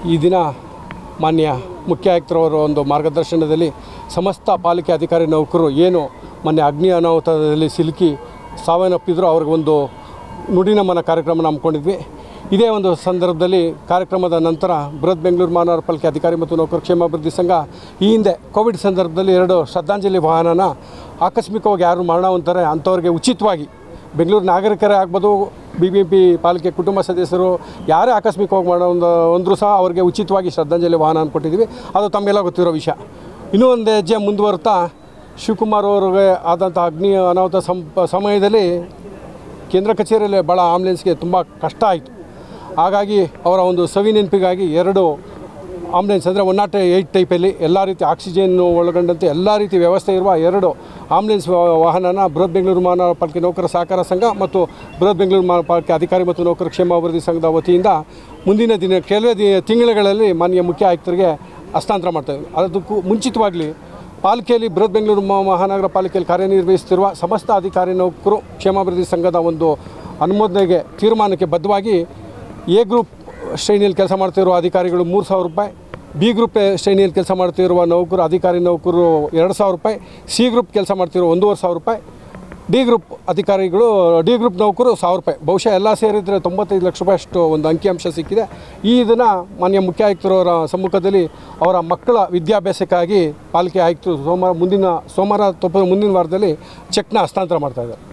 ಈ ದಿನ ಮಾನ್ಯ ಮುಖ್ಯ ಆಯುಕ್ತರವರ ಒಂದು ಮಾರ್ಗದರ್ಶನದಲ್ಲಿ ಸಮಸ್ತ ಪಾಲಿಕೆ ಅಧಿಕಾರಿ ನೌಕರು ಏನು ಮೊನ್ನೆ ಅಗ್ನಿ ಅನಾಹುತದಲ್ಲಿ ಸಿಲುಕಿ ಸಾವನ್ನಪ್ಪಿದ್ರು ಅವ್ರಿಗೊಂದು ನುಡಿನಮನ ಕಾರ್ಯಕ್ರಮ ಹಮ್ಮಿಕೊಂಡಿದ್ವಿ ಇದೇ ಒಂದು ಸಂದರ್ಭದಲ್ಲಿ ಕಾರ್ಯಕ್ರಮದ ನಂತರ ಬೃಹತ್ ಬೆಂಗಳೂರು ಮಹಾನಗರ ಪಾಲಿಕೆ ಅಧಿಕಾರಿ ಮತ್ತು ನೌಕರ ಕ್ಷೇಮಾಭಿವೃದ್ಧಿ ಸಂಘ ಈ ಹಿಂದೆ ಕೋವಿಡ್ ಸಂದರ್ಭದಲ್ಲಿ ಎರಡು ಶ್ರದ್ಧಾಂಜಲಿ ವಾಹನನ ಆಕಸ್ಮಿಕವಾಗಿ ಯಾರು ಮರಣ ಹೊಂತಾರೆ ಅಂಥವ್ರಿಗೆ ಉಚಿತವಾಗಿ ಬೆಂಗಳೂರು ನಾಗರಿಕರೇ ಆಗ್ಬೋದು ಬಿ ಬಿ ಪಿ ಪಾಲಿಕೆ ಕುಟುಂಬ ಸದಸ್ಯರು ಯಾರೇ ಆಕಸ್ಮಿಕವಾಗಿ ಮಾಡೋ ಒಂದು ಒಂದರೂ ಸಹ ಅವರಿಗೆ ಉಚಿತವಾಗಿ ಶ್ರದ್ಧಾಂಜಲಿ ವಾಹನ ಕೊಟ್ಟಿದ್ದೀವಿ ಅದು ತಮಗೆಲ್ಲ ಗೊತ್ತಿರೋ ವಿಷಯ ಇನ್ನೂ ಒಂದು ಹೆಜ್ಜೆ ಮುಂದುವರ್ತಾ ಶಿವಕುಮಾರ್ ಅವ್ರಿಗೆ ಆದಂಥ ಅಗ್ನಿ ಅನಾಹುತ ಸಂಪ ಸಮಯದಲ್ಲಿ ಕೇಂದ್ರ ಕಚೇರಿಯಲ್ಲಿ ಭಾಳ ಆಂಬುಲೆನ್ಸ್ಗೆ ತುಂಬ ಕಷ್ಟ ಆಯಿತು ಹಾಗಾಗಿ ಅವರ ಒಂದು ಸವಿ ನೆನಪಿಗಾಗಿ ಎರಡು ಆಂಬುಲೆನ್ಸ್ ಅಂದರೆ ಒನ್ ನಾಟ್ ಏಯ್ಟ್ ಟೈಪಲ್ಲಿ ಎಲ್ಲ ರೀತಿ ಆಕ್ಸಿಜನ್ ಒಳಗೊಂಡಂತೆ ಎಲ್ಲ ರೀತಿ ವ್ಯವಸ್ಥೆ ಇರುವ ಎರಡು ಆಂಬುಲೆನ್ಸ್ ವಾ- ವಾಹನನ ಬೃಹತ್ ಬೆಂಗಳೂರು ಮಹಾನಗರ ಪಾಲಿಕೆ ನೌಕರ ಸಹಕಾರ ಸಂಘ ಮತ್ತು ಬೃಹತ್ ಬೆಂಗಳೂರು ಮಹಾನಗರ ಪಾಲಿಕೆ ಅಧಿಕಾರಿ ಮತ್ತು ನೌಕರ ಕ್ಷೇಮಾಭಿವೃದ್ಧಿ ಸಂಘದ ವತಿಯಿಂದ ಮುಂದಿನ ದಿನ ಕೆಲವೇ ದಿ ತಿಂಗಳುಗಳಲ್ಲಿ ಮಾನ್ಯ ಮುಖ್ಯ ಆಯುಕ್ತರಿಗೆ ಹಸ್ತಾಂತರ ಮಾಡ್ತಾಯಿದ್ವಿ ಅದಕ್ಕೂ ಮುಂಚಿತವಾಗಲಿ ಪಾಲಿಕೆಯಲ್ಲಿ ಬೃಹತ್ ಬೆಂಗಳೂರು ಮಹಾ- ಮಹಾನಗರ ಪಾಲಿಕೆಯಲ್ಲಿ ಕಾರ್ಯನಿರ್ವಹಿಸುತ್ತಿರುವ ಸಮಸ್ತ ಅಧಿಕಾರಿ ನೌಕರು ಕ್ಷೇಮಾಭಿವೃದ್ಧಿ ಸಂಘದ ಒಂದು ಅನುಮೋದನೆಗೆ ತೀರ್ಮಾನಕ್ಕೆ ಬದ್ಧವಾಗಿ ಎ ಗ್ರೂಪ್ ಶ್ರೇಣಿಯಲ್ಲಿ ಕೆಲಸ ಮಾಡ್ತಿರುವ ಅಧಿಕಾರಿಗಳು ಮೂರು ಸಾವಿರ ರೂಪಾಯಿ ಬಿ ಗ್ರೂಪ್ ಶ್ರೇಣಿಯಲ್ಲಿ ಕೆಲಸ ಮಾಡ್ತಿರುವ ನೌಕರು ಅಧಿಕಾರಿ ನೌಕರು ಎರಡು ಸಾವಿರ ರೂಪಾಯಿ ಸಿ ಗ್ರೂಪ್ ಕೆಲಸ ಮಾಡ್ತಿರೋ ಒಂದೂವರೆ ಸಾವಿರ ರೂಪಾಯಿ ಡಿ ಗ್ರೂಪ್ ಅಧಿಕಾರಿಗಳು ಡಿ ಗ್ರೂಪ್ ನೌಕರು ಸಾವಿರ ರೂಪಾಯಿ ಬಹುಶಃ ಎಲ್ಲ ಸೇರಿದರೆ ತೊಂಬತ್ತೈದು ಲಕ್ಷ ರೂಪಾಯಿ ಅಷ್ಟು ಒಂದು ಅಂಕಿಅಂಶ ಸಿಕ್ಕಿದೆ ಈ ಇದನ್ನು ಮಾನ್ಯ ಮುಖ್ಯ ಆಯುಕ್ತರವರ ಸಮ್ಮುಖದಲ್ಲಿ ಅವರ ಮಕ್ಕಳ ವಿದ್ಯಾಭ್ಯಾಸಕ್ಕಾಗಿ ಪಾಲಿಕೆ ಆಯುಕ್ತರು ಸೋಮವಾರ ಮುಂದಿನ ಸೋಮವಾರ ಅಥವಾ ಮುಂದಿನ ವಾರದಲ್ಲಿ ಚೆಕ್ನ ಹಸ್ತಾಂತರ ಮಾಡ್ತಾ ಇದ್ದಾರೆ